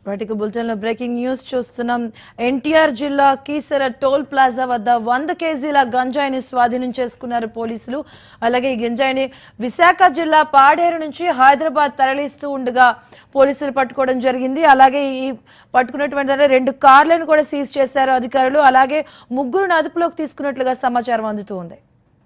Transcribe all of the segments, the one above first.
వాటికి బులెటిన్ లో breaking news చూస్తున్నాం ఎన్టీఆర్ జిల్లా కీసర టోల్ ప్లాజా వద్ద వంద కేజీల గంజాయిని స్వాధీనం చేసుకున్నారు పోలీసులు అలాగే ఈ గంజాయిని విశాఖ జిల్లా పాడేరు నుంచి హైదరాబాద్ తరలిస్తూ ఉండగా పోలీసులు పట్టుకోవడం జరిగింది అలాగే ఈ పట్టుకున్నటువంటి దాంట్లో రెండు కార్లను కూడా సీజ్ చేశారు అధికారులు అలాగే ముగ్గురు అదుపులోకి తీసుకున్నట్లుగా సమాచారం అందుతూ ఉంది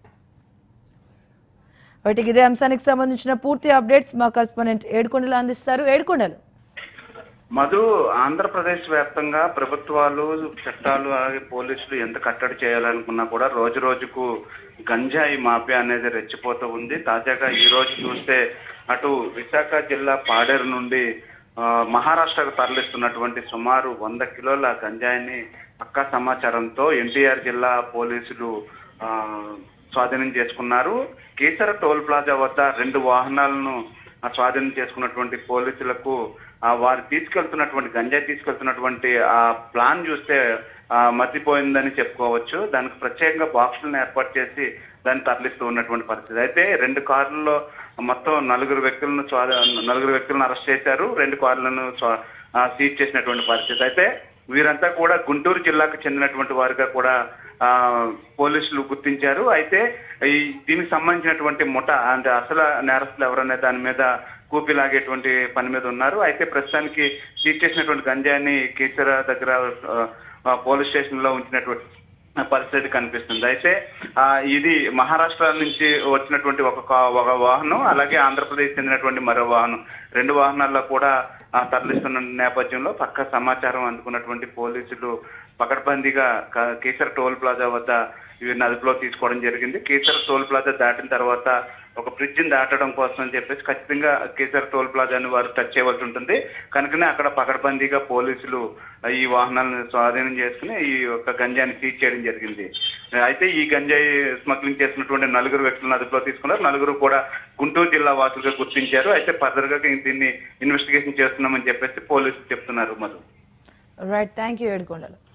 వాటికి ఇదే అంశానికి సంబంధించిన పూర్తి అప్డేట్స్ మా కరెస్పాండెంట్ ఏడుకొండలు అందిస్తారు ఏడుకొండలు మధు ఆంధ్రప్రదేశ్ వ్యాప్తంగా ప్రభుత్వాలు చట్టాలు అలాగే పోలీసులు ఎంత కట్టడి చేయాలనుకున్నా కూడా రోజు రోజుకు గంజాయి మాఫియా అనేది రెచ్చిపోతూ ఉంది తాజాగా ఈ రోజు చూస్తే అటు విశాఖ జిల్లా పాడేరు నుండి ఆ, మహారాష్ట్రకు తరలిస్తున్నటువంటి సుమారు వంద కిలోల గంజాయిని పక్కా సమాచారంతో ఎన్టీఆర్ జిల్లా పోలీసులు ఆ, స్వాధీనం చేసుకున్నారు కేసర టోల్ ప్లాజా వద్ద రెండు వాహనాలను ఆ స్వాధీనం చేసుకున్నటువంటి పోలీసులకు ఆ వారు తీసుకెళ్తున్నటువంటి గంజాయి తీసుకెళ్తున్నటువంటి ఆ ప్లాన్ చూస్తే ఆ మర్చిపోయిందని చెప్పుకోవచ్చు దానికి ప్రత్యేకంగా బాక్సులను ఏర్పాటు చేసి దాన్ని తరలిస్తూ ఉన్నటువంటి పరిస్థితి అయితే రెండు కార్లలో మొత్తం నలుగురు వ్యక్తులను స్వా- నలుగురు వ్యక్తులను అరెస్ట్ చేశారు రెండు కార్లను స్వా- ఆ, సీజ్ చేసినటువంటి పరిస్థితి అయితే వీరంతా కూడా గుంటూరు జిల్లాకు చెందినటువంటి వారిగా కూడా ఆ పోలీసులు గుర్తించారు అయితే ఈ దీనికి సంబంధించినటువంటి ముఠ అంటే అసలు నేరస్తులు ఎవరనే దాని మీద కూపి లాగేటువంటి పని మీద ఉన్నారు అయితే ప్రస్తుతానికి సీజ్ చేసినటువంటి గంజాయిని కీసర దగ్గర ఆ, ఆ, పోలీస్ స్టేషన్ లో ఉంచినటువంటి పరిస్థితి కనిపిస్తుంది అయితే ఆ ఇది మహారాష్ట్ర నుంచి వచ్చినటువంటి ఒక కా- ఒక వాహనం అలాగే ఆంధ్రప్రదేశ్ చెందినటువంటి మరో వాహనం రెండు వాహనాల్లో కూడా ఆ, తరలిస్తున్న నేపథ్యంలో పక్క సమాచారం అందుకున్నటువంటి పోలీసులు పకడ్బందీగా క- కేసర్ టోల్ ప్లాజా వద్ద వీరిని అదుపులో తీసుకోవడం జరిగింది కేసర్ టోల్ ప్లాజా దాటిన తర్వాత ఒక బ్రిడ్జ్ ని దాటడం కోసం అని చెప్పేసి ఖచ్చితంగా కేసర్ టోల్ ప్లాజాని వారు టచ్ చేయవలసి ఉంటుంది కనుకనే అక్కడ పకడ్బందీగా పోలీసులు ఈ వాహనాలను స్వాధీనం చేసుకుని ఈ యొక్క గంజాయిని సీజ్ చేయడం జరిగింది అయితే ఈ గంజాయి స్మగ్లింగ్ చేసినటువంటి నలుగురు వ్యక్తులను అదుపులో తీసుకున్నారు నలుగురు కూడా గుంటూరు జిల్లా వాసులుగా గుర్తించారు అయితే ఫర్దర్ గా దీన్ని ఇన్వెస్టిగేషన్ చేస్తున్నామని చెప్పేసి పోలీసులు చెప్తున్నారు Madhu right thank you Yedukondalu